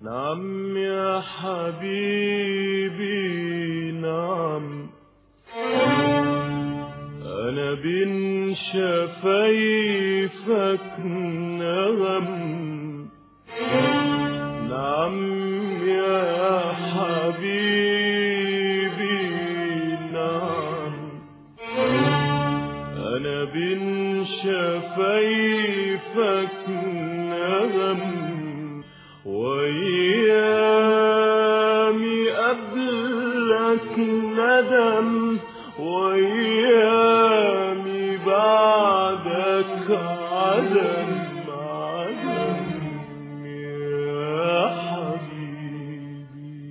نعم يا حبيبي نعم أنا بين شفايفك نغم نعم يا حبيبي نعم أنا بين شفايفك نغم وأيامي قبلك ندم وأيامي بعدك عدم عدم يا حبيبي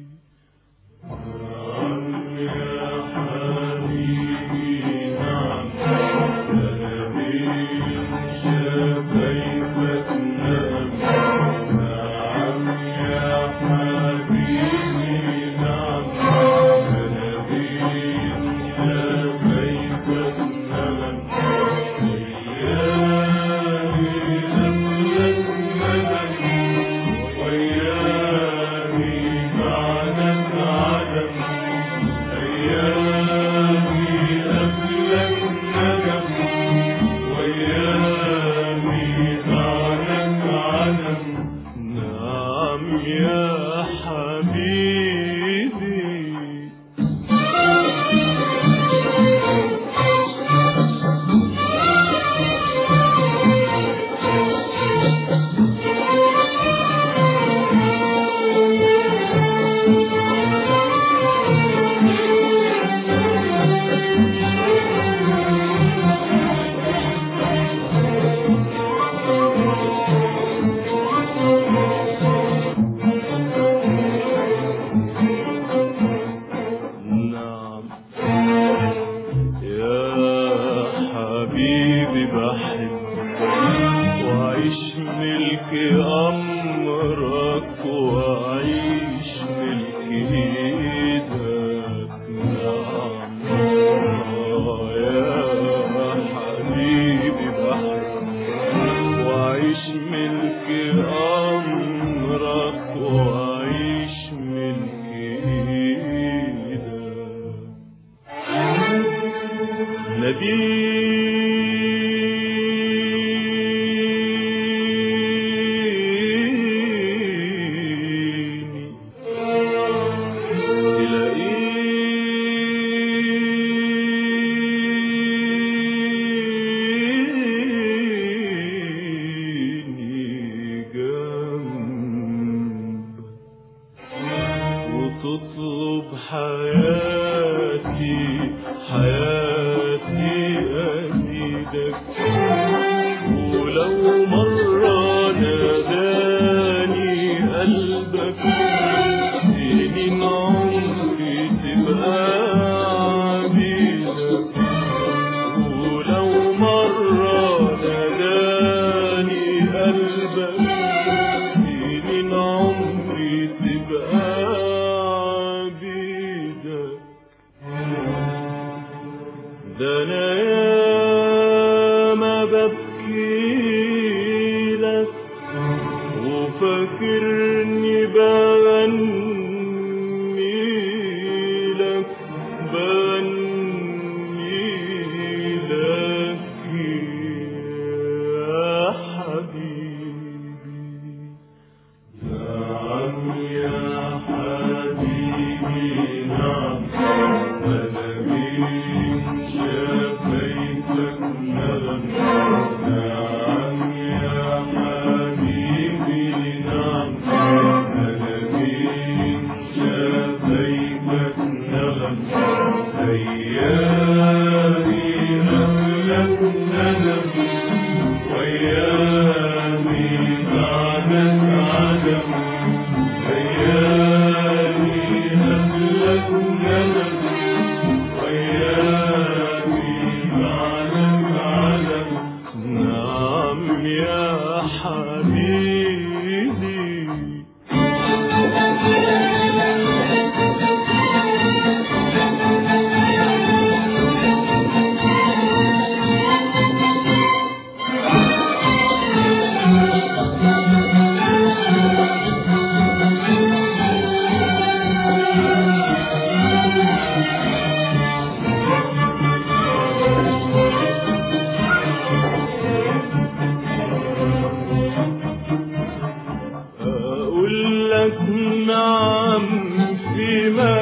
نعم يا حبيبي نعم أنا بين شفايفك نعم نعم يا حبيبي نعم أنا بين شفايفك نعم أيامي قبلك ندم وأيامي بعدك عدم أيامي قبلك ندم وأيامي بعدك عدم نعم يا حبيبي نعم يا حبيبي بحبك وعيش ملك أمرك وعيش ملك إيدك نعم آه يا حبيبي بحبك وعيش ملك أمرك وعيش ملك إيدك نبيني تلاقيني جنبك وتطلب حياتي حياتي أزيدك ولو مرة ناداني قلبك سنين عمري تبقى عبيدك ولو مرة ناداني قلبك سنين عمري تبقى عبيدك ده انا ياما ببكي لك وفاكرني بغني لك بغني لك يا حبيبي نعم يا حبيبي نعم أنا بين شفايفك ندم نعم يا حبيبي نعم أنا بين شفايفك ندم أيامي قبلك ندم وأيامي بعدك عدم أيامي قبلك ندم وأيامي بعدك عدم نعم يا حبيبي لك نعم في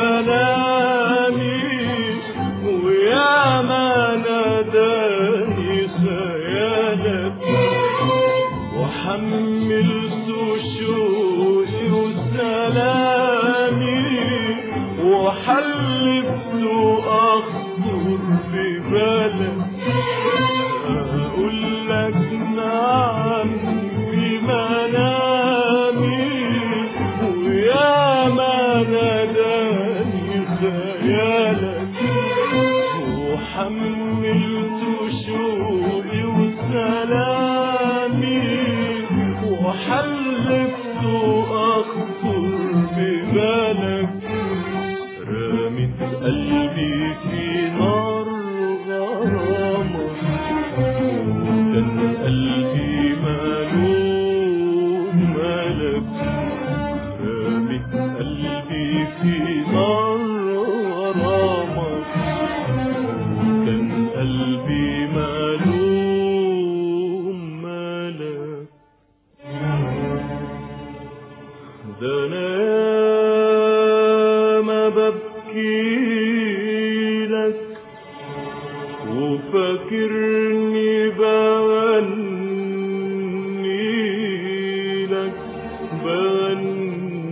منامي ويا ما ناداني خيالك وحملت شوقي وسلامي وحلفت أخطر في بالك أقول لك نعم في منامي ويا ما ناداني خيالك وحملت شوقي وسلامي وحلفت أخطر ببالك رميت قلبي في نار غرامك وكان قلبي مالوم مالك رميت قلبي في نار غرامك وكان قلبي مالوم مالك ده انا ما ببكي لك وفاكرني بغني لك بغني